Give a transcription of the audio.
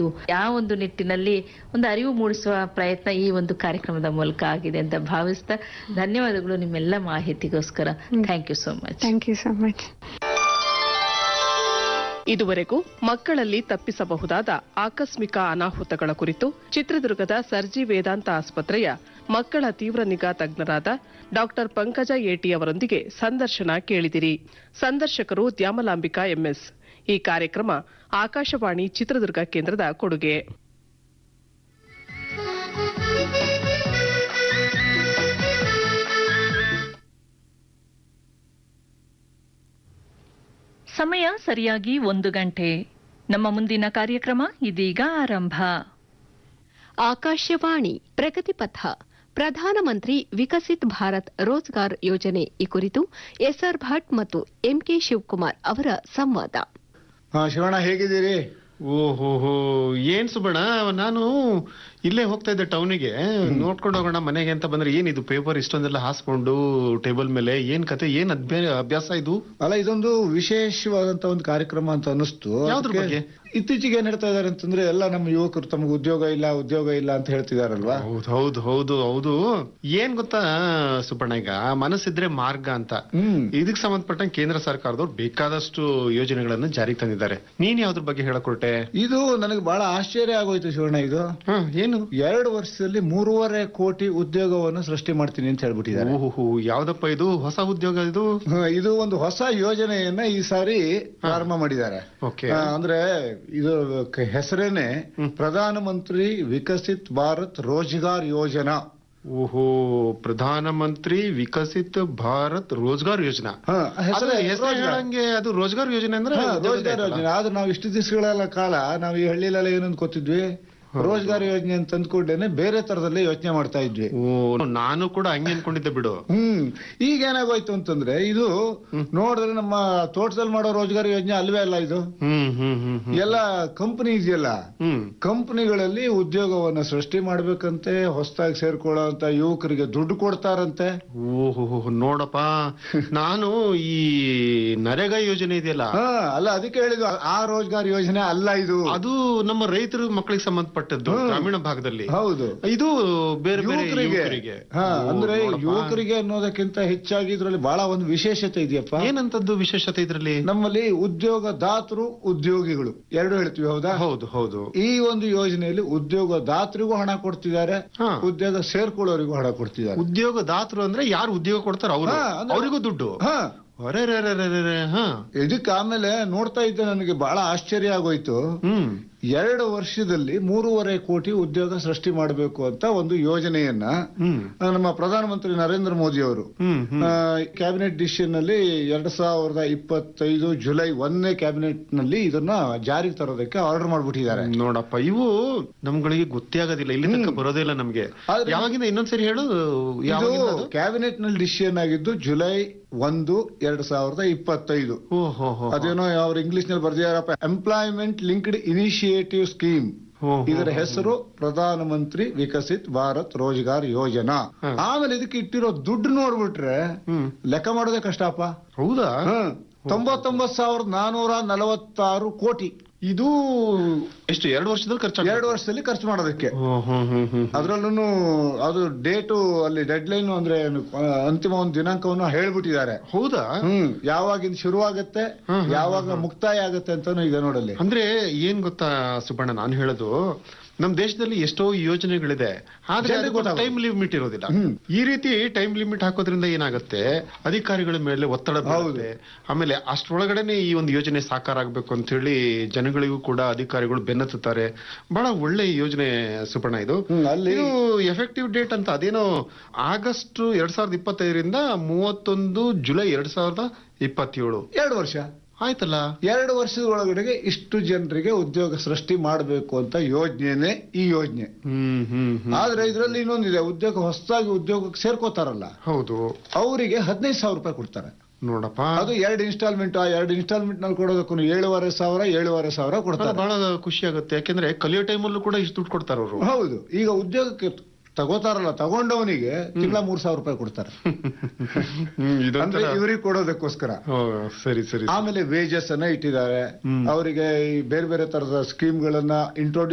ಯಾವ ಒಂದು ನಿಟ್ಟಿನಲ್ಲಿ ಒಂದು ಅರಿವು ಮೂಡಿಸುವ ಪ್ರಯತ್ನ ಈ ಒಂದು ಕಾರ್ಯಕ್ರಮದ ಮೂಲಕ ಆಗಿದೆ ಅಂತ ಭಾವಿಸ್ತಾ ಧನ್ಯವಾದಗಳು ನಿಮ್ಮೆಲ್ಲ ಮಾಹಿತಿಗೋಸ್ಕರ thank you so much thank you so much ಇದುವರೆಗೂ ಮಕ್ಕಳಲ್ಲಿ ತಪ್ಪಿಸಬಹುದಾದ ಆಕಸ್ಮಿಕ ಅನಾಹುತಗಳ ಕುರಿತು ಚಿತ್ರದುರ್ಗದ ಸರ್ಜಿ ವೇದಾಂತ ಆಸ್ಪತ್ರೆಯ ಮಕ್ಕಳ ತೀವ್ರ ನಿಗಾ ತಜ್ಞರಾದ ಡಾಕ್ಟರ್ ಪಂಕಜ ಏಟಿ ಅವರೊಂದಿಗೆ ಸಂದರ್ಶನ ಕೇಳಿದಿರಿ ಸಂದರ್ಶಕರು ದ್ಯಾಮಲಾಂಬಿಕಾ ಎಂಎಸ್ ಈ ಕಾರ್ಯಕ್ರಮ ಆಕಾಶವಾಣಿ ಚಿತ್ರದುರ್ಗ ಕೇಂದ್ರದ ಕೊಡುಗೆ ಸಮಯ ಸರಿಯಾಗಿ ಒಂದು ಗಂಟೆ ನಮ್ಮ ಮುಂದಿನ ಕಾರ್ಯಕ್ರಮ ಇದೀಗ ಆರಂಭ ಆಕಾಶವಾಣಿ ಪ್ರಗತಿ ಪಥ ಪ್ರಧಾನಮಂತ್ರಿ ವಿಕಸಿತ್ ಭಾರತ್ ರೋಜ್ಗಾರ್ ಯೋಜನೆ ಈ ಕುರಿತು ಎಸ್ಆರ್ ಭಟ್ ಮತ್ತು ಎಂಕೆ ಶಿವಕುಮಾರ್ ಅವರ ಸಂವಾದ ಹಾ ಶಿವಣ್ಣ ಹೇಗಿದ್ದೀರಿ ಓಹೋ ಏನ್ ಸುಬಣ್ಣ ನಾನು ಇಲ್ಲೇ ಹೋಗ್ತಾ ಇದ್ದೆ ಟೌನಿಗೆ ನೋಡ್ಕೊಂಡು ಹೋಗೋಣ ಮನೆಗೆ ಅಂತ ಬಂದ್ರೆ ಏನಿದು ಪೇಪರ್ ಇಷ್ಟೊಂದೆಲ್ಲ ಹಾಸ್ಕೊಂಡು ಟೇಬಲ್ ಮೇಲೆ ಏನ್ ಕತೆ ಏನ್ ಅಭ್ಯ- ಅಭ್ಯಾಸ ಇದು ಅಲ್ಲ ಇದೊಂದು ವಿಶೇಷವಾದಂತ ಒಂದು ಕಾರ್ಯಕ್ರಮ ಅಂತ ಅನಿಸ್ತು ಯಾವ್ದ್ರ ಅದಕ್ಕೆ ಬಗ್ಗೆ? ಇತ್ತೀಚೆಗೆ ಏನ್ ಹೇಳ್ತಾ ಇದಾರೆ ಅಂತಂದ್ರೆ ಎಲ್ಲ ನಮ್ಮ ಯುವಕರು ತಮಗೆ ಉದ್ಯೋಗ ಇಲ್ಲ ಉದ್ಯೋಗ ಇಲ್ಲ ಅಂತ ಹೇಳ್ತಿದಾರಲ್ವಾ ಹೌದು ಹೌದು ಹೌದು ಹೌದು ಏನ್ ಗೊತ್ತಾ ಸುಬ್ಬಣ್ಣ ಈಗ ಮನಸ್ಸಿದ್ರೆ ಮಾರ್ಗ ಅಂತ ಹ್ಮ್ ಇದಕ್ ಸಂಬಂಧಪಟ್ಟಂಗೆ ಕೇಂದ್ರ ಸರ್ಕಾರದವ್ರು ಬೇಕಾದಷ್ಟು ಯೋಜನೆಗಳನ್ನು ಜಾರಿಗೆ ತಂದಿದ್ದಾರೆ ನೀನ್ ಯಾವ್ದ್ರ ಬಗ್ಗೆ ಹೇಳಕೊಟ್ಟೆ ಇದು ನನಗೆ ಬಹಳ ಆಶ್ಚರ್ಯ ಆಗೋಯ್ತು ಶಿವಣ್ಣ ಇದು ಹ ಏನು ಎರಡು ವರ್ಷದಲ್ಲಿ ಮೂರುವರೆ ಕೋಟಿ ಉದ್ಯೋಗವನ್ನು ಸೃಷ್ಟಿ ಮಾಡ್ತೀನಿ ಅಂತ ಹೇಳ್ಬಿಟ್ಟಿದ್ದಾರೆ ಓಹೋ ಯಾವ್ದಪ್ಪ ಇದು ಹೊಸ ಉದ್ಯೋಗ ಇದು ಹ, ಇದು ಒಂದು ಹೊಸ ಯೋಜನೆಯನ್ನ ಈ ಸಾರಿ ಪ್ರಾರಂಭ ಮಾಡಿದ್ದಾರೆ ಓಕೆ ಆ, ಅಂದ್ರೆ ಇದು ಕ- ಹೆಸರೇನೆ ಪ್ರಧಾನ ಮಂತ್ರಿ ವಿಕಸಿತ್ ಭಾರತ್ ರೋಜ್ಗಾರ್ ಯೋಜನಾ ಓಹೋ ಪ್ರಧಾನ ಮಂತ್ರಿ ವಿಕಸಿತ್ ಭಾರತ್ ರೋಜ್ಗಾರ್ ಯೋಜನಾ ಹ, ಹೆಸರೇ ಅದು ಹೆಸರು ರೋಜ್ಗಾರ್. ಹೇಳಂಗೆ ಅದು ರೋಜ್ಗಾರ್ ಯೋಜನೆ ಅಂದ್ರೆ ಹಾ, ಉದ್ಯೋಗದ ರೋಜ್ಗಾರ್ ಆಯ್ತಲ್ಲ? ಯೋಜನೆ ಆದ್ರೆ ನಾವು ಇಷ್ಟು ದಿವಸಗಳೆಲ್ಲ ಕಾಲ ನಾವು ಈ ಹಳ್ಳಿಲೆಲ್ಲ ಏನು ಅನ್ಕೋತಿದ್ವಿ ರೋಜ್ಗಾರ್ ಯೋಜನೆ ಅಂತ ಅಂದ್ಕೊಂಡೇನೆ ಬೇರೆ ತರದಲ್ಲೇ ಯೋಚನೆ ಮಾಡ್ತಾ ಇದ್ವಿ ಓ ನಾನು ಕೂಡ ಹಂಗೆ ಅನ್ಕೊಂಡಿದ್ದೆ ಬಿಡು ಹ್ಮ್ ಈಗ ಏನಾಗೋಯ್ತು ಅಂತಂದ್ರೆ ಇದು ನೋಡಿದ್ರೆ ನಮ್ಮ ತೋಟದಲ್ಲಿ ಮಾಡೋ ರೋಜ್ಗಾರ್ ಯೋಜನೆ ಅಲ್ವೇ ಅಲ್ಲ ಇದು ಹ್ಮ್ ಹ್ಮ್ ಹ್ಮ್ ಹ್ಮ್ ಎಲ್ಲ ಕಂಪನಿ ಇದೆಯಲ್ಲ ಹ್ಮ್ ಕಂಪನಿಗಳಲ್ಲಿ ಉದ್ಯೋಗವನ್ನ ಸೃಷ್ಟಿ ಮಾಡ್ಬೇಕಂತೆ ಹೊಸದಾಗಿ ಸೇರ್ಕೊಳ್ಳೋಂತ ಯುವಕರಿಗೆ ದುಡ್ಡು ಕೊಡ್ತಾರಂತೆ ಓಹೋ ನೋಡಪ್ಪ ನಾನು ಈ ನರೇಗಾ ಯೋಜನೆ ಇದೆಯಲ್ಲ ಹಾ ಅಲ್ಲ ಅದಕ್ಕೆ ಹೇಳಿದ್ವು ಆ ರೋಜ್ಗಾರ್ ಯೋಜನೆ ಅಲ್ಲ ಇದು ಅದು ನಮ್ಮ ರೈತರ ಮಕ್ಕಳಿಗೆ ಸಂಬಂಧಪಟ್ಟದ್ದು ಗ್ರಾಮೀಣ ಭಾಗದಲ್ಲಿ ಹೌದು ಇದು ಬೇರೆ ಬೇರೆ ಯುವಕರಿಗೆ ಯುವಕರಿಗೆ ಹಾ ಓ, ಅಂದ್ರೆ ನೋಡಪ್ಪ. ಯುವಕರಿಗೆ ಅನ್ನೋದಕ್ಕಿಂತ ಹೆಚ್ಚಾಗಿ ಇದ್ರಲ್ಲಿ ಬಹಳ ಒಂದು ವಿಶೇಷತೆ ಇದೆಯಪ್ಪ ಏನಂತದ್ದು ವಿಶೇಷತೆ ಇದ್ರಲ್ಲಿ ನಮ್ಮಲ್ಲಿ ಉದ್ಯೋಗ ದಾತರು ಉದ್ಯೋಗಿಗಳು ಎರಡು ಹೇಳ್ತೀವಿ ಹೌದಾ ಹೌದು ಹೌದು ಈ ಒಂದು ಯೋಜನೆಯಲ್ಲಿ ಉದ್ಯೋಗ ದಾತರಿಗೂ ಹಣ ಕೊಡ್ತಿದ್ದಾರೆ ಹಾ. ಉದ್ಯೋಗ ಸೇರ್ಕೊಳ್ಳೋರಿಗೂ ಹಣ ಕೊಡ್ತಿದ್ದಾರೆ ಉದ್ಯೋಗ ದಾತರು ಅಂದ್ರೆ ಯಾರು ಉದ್ಯೋಗ ಕೊಡ್ತಾರ ಅವರು ಹಾ, ಅಂದ್ರೆ- ಅವರಿಗೂ ದುಡ್ಡು ಹಾ ಅರೆ ಹಾ ಇದಕ್ಕೆ ಆಮೇಲೆ ನೋಡ್ತಾ ಇದ್ದೆ ನನಗೆ ಬಹಳ ಆಶ್ಚರ್ಯ ಆಗೋಯ್ತು ಹ್ಮ್ ಎರಡು ವರ್ಷದಲ್ಲಿ ಮೂರುವರೆ ಕೋಟಿ ಉದ್ಯೋಗ ಸೃಷ್ಟಿ ಮಾಡಬೇಕು ಅಂತ ಒಂದು ಯೋಜನೆಯನ್ನ ಹ್ಮ್ ಆ, ನಮ್ಮ ಪ್ರಧಾನಮಂತ್ರಿ ನರೇಂದ್ರ ಮೋದಿ ಅವರು ಹ್ಮ್ ಹ್ಮ್ ಕ್ಯಾಬಿನೆಟ್ ಡಿಸಿಷನ್ ನಲ್ಲಿ ಎರಡ್ ಸಾವಿರದ ಇಪ್ಪತ್ತೈದು ಜುಲೈ ಒಂದನೇ ಕ್ಯಾಬಿನೆಟ್ ನಲ್ಲಿ ಇದನ್ನ ಜಾರಿಗೆ ತರೋದಕ್ಕೆ ಆರ್ಡರ್ ಮಾಡ್ಬಿಟ್ಟಿದ್ದಾರೆ ನೋಡಪ್ಪ ಇವು ನಮ್ಗಳಿಗೆ ಗೊತ್ತೇ ಆಗೋದಿಲ್ಲ ಇಲ್ಲಿ ತನಕ ಬರೋದೇ ಇಲ್ಲ ನಮ್ಗೆ ಆದ್ರೆ- ಯಾವಾಗಿಂದ ಇನ್ನೊಂದ್ಸರಿ ಹೇಳು ಇದು ಯಾವಾಗಿಂದ ಅದು? ಕ್ಯಾಬಿನೆಟ್ ನಲ್ಲಿ ಡಿಸಿಷನ್ ಆಗಿದ್ದು ಜುಲೈ ಒಂದು ಎರಡ್ ಸಾವಿರದ ಇಪ್ಪತ್ತೈದು ಓ ಹೋ ಹೋ ಅದೇನೋ ಅವ್ರು ಇಂಗ್ಲಿಷ್ ನಲ್ಲಿ ಬರ್ದಿದಾರಪ್ಪ ಎಂಪ್ಲಾಯ್ಮೆಂಟ್ ಲಿಂಕ್ಡ್ ಇನಿಷಿಯೇಟಿವ್ ಸ್ಕೀಮ್ ಹೋ, ಹೋ, ಇದರ ಹೋ. ಹೆಸರು ಪ್ರಧಾನ ಮಂತ್ರಿ ವಿಕಸಿತ್ ಭಾರತ್ ರೋಜ್ಗಾರ್ ಯೋಜನಾ ಹ. ಆಮೇಲೆ ಇದಕ್ಕೆ ಇಟ್ಟಿರೋ ದುಡ್ಡು ನೋಡ್ಬಿಟ್ರೆ ಹ್ಮ್ ಲೆಕ್ಕ ಮಾಡೋದೇ ಕಷ್ಟಪ್ಪ ಹೌದಾ ಹ್ಮ್. ತೊಂಬತ್ತೊಂಬತ್ತು ಸಾವಿರದ ನಾನೂರ ನಲವತ್ತಾರು ಕೋಟಿ ಇದು ಎಷ್ಟು ಎರಡು ವರ್ಷದಲ್ಲಿ ಖರ್ಚು ಎರಡು ವರ್ಷದಲ್ಲಿ ಖರ್ಚು ಮಾಡೋದಕ್ಕೆ ಹ್ಮ್ ಹ್ಮ್ ಹ್ಮ್ ಹ್ಮ್ ಅದ್ರಲ್ಲೂ ಅದು ಡೇಟು ಅಲ್ಲಿ ಡೆಡ್ ಲೈನ್ ಅಂದ್ರೆ ಏನು, ಆ, ಅಂತಿಮ ಒಂದು ದಿನಾಂಕವನ್ನು ಹೇಳ್ಬಿಟ್ಟಿದ್ದಾರೆ ಹೌದಾ ಹ್ಮ್ ಯಾವಾಗಿಂದ ಶುರುವಾಗತ್ತೆ ಹ್ಮ್, ಹ್ಮ್, ಯಾವಾಗ ಮುಕ್ತಾಯ ಆಗತ್ತೆ ಅಂತಾನು ಇದೆ ನೋಡಲ್ಲಿ ಅಂದ್ರೆ ಏನ್ ಗೊತ್ತಾ ಸುಬ್ಬಣ್ಣ ನಾನು ಹೇಳೋದು ನಮ್ ದೇಶದಲ್ಲಿ ಎಷ್ಟೋ ಯೋಜನೆಗಳಿದೆ ಆದ್ರೆ ಜನರಿಗೆ ಗೊತ್ತಾಗೋದು. ಟೈಮ್ ಲಿಮಿಟ್ ಇರೋದಿಲ್ಲ ಹ್ಮ್. ಈ ರೀತಿ ಟೈಮ್ ಲಿಮಿಟ್ ಹಾಕೋದ್ರಿಂದ ಏನಾಗುತ್ತೆ ಅಧಿಕಾರಿಗಳ ಮೇಲೆ ಒತ್ತಡ ಬೀಳುತ್ತೆ ಆಮೇಲೆ ಅಷ್ಟ್ರೊಳಗಡೆನೆ ಈ ಒಂದು ಯೋಜನೆ ಸಾಕಾರ ಆಗ್ಬೇಕು ಅಂತ ಹೇಳಿ ಜನಗಳಿಗೂ ಕೂಡ ಅಧಿಕಾರಿಗಳು ಬೆನ್ನತ್ತುತ್ತಾರೆ ಬಹಳ ಒಳ್ಳೆ ಯೋಜನೆ ಸುಬ್ಬಣ್ಣ ಇದು ಹ್ಮ್, ಅಲ್ಲಿ- ಇದು ಎಫೆಕ್ಟಿವ್ ಡೇಟ್ ಅಂತ ಅದೇನೋ ಆಗಸ್ಟ್ ಎರಡ್ ಸಾವಿರದ ಇಪ್ಪತ್ತೈದರಿಂದ ಮೂವತ್ತೊಂದು ಜುಲೈ ಎರಡ್ ಸಾವಿರದ ಇಪ್ಪತ್ತೇಳು ಎರಡು ವರ್ಷ ಆಯ್ತಲ್ಲ ಎರಡು ವರ್ಷದ ಒಳಗಡೆಗೆ ಇಷ್ಟು ಜನರಿಗೆ ಉದ್ಯೋಗ ಸೃಷ್ಟಿ ಮಾಡಬೇಕು ಅಂತ ಯೋಜನೆನೆ ಈ ಯೋಜನೆ ಹ್ಮ್ ಹ್ಮ್ ಹ್ಮ್. ಆದ್ರೆ ಇದರಲ್ಲಿ ಇನ್ನೊಂದಿದೆ ಉದ್ಯೋಗ ಹೊಸದಾಗಿ ಉದ್ಯೋಗಕ್ಕೆ ಸೇರ್ಕೋತಾರಲ್ಲ ಹೌದು ಅವರಿಗೆ ಹದಿನೈದು ಸಾವಿರ ರೂಪಾಯಿ ಕೊಡ್ತಾರೆ ನೋಡಪ್ಪ ಅದು ಎರಡು ಇನ್ಸ್ಟಾಲ್ಮೆಂಟ್ ಆ ಎರಡು ಇನ್ಸ್ಟಾಲ್ಮೆಂಟ್ ನಲ್ಲಿ ಕೊಡೋದಕ್ಕೂ ಏಳುವರೆ ಸಾವಿರ ಏಳುವರೆ ಸಾವಿರ ಅದು ಕೊಡ್ತಾರೆ ಬಹಳ ಖುಷಿ ಆಗುತ್ತೆ ಯಾಕೆಂದ್ರೆ ಕಲಿಯೋ ಟೈಮಲ್ಲೂ ಕೂಡ ಇಷ್ಟು ದುಡ್ಡು ಕೊಡ್ತಾರ ಅವರು ಹೌದು ಈಗ ಉದ್ಯೋಗಕ್ಕೆ ತಗೋತಾರಲ್ಲ ತಗೊಂಡವನಿಗೆ ತಿಂಗಳ ಮೂರ್ ಸಾವಿರ ರೂಪಾಯಿ ಕೊಡ್ತಾರೆ ಅಂದ್ರೆ ಇವರಿಗೆ ಕೊಡೋದಕ್ಕೋಸ್ಕರ ಸರಿ ಸರಿ ಆಮೇಲೆ ವೇಜಸ್ ಅನ್ನ ಇಟ್ಟಿದ್ದಾರೆ ಅವರಿಗೆ ಈ ಬೇರೆ ಬೇರೆ ತರದ ಸ್ಕೀಮ್ ಗಳನ್ನ ಇಂಟ್ರೊಡ್ಯೂಸ್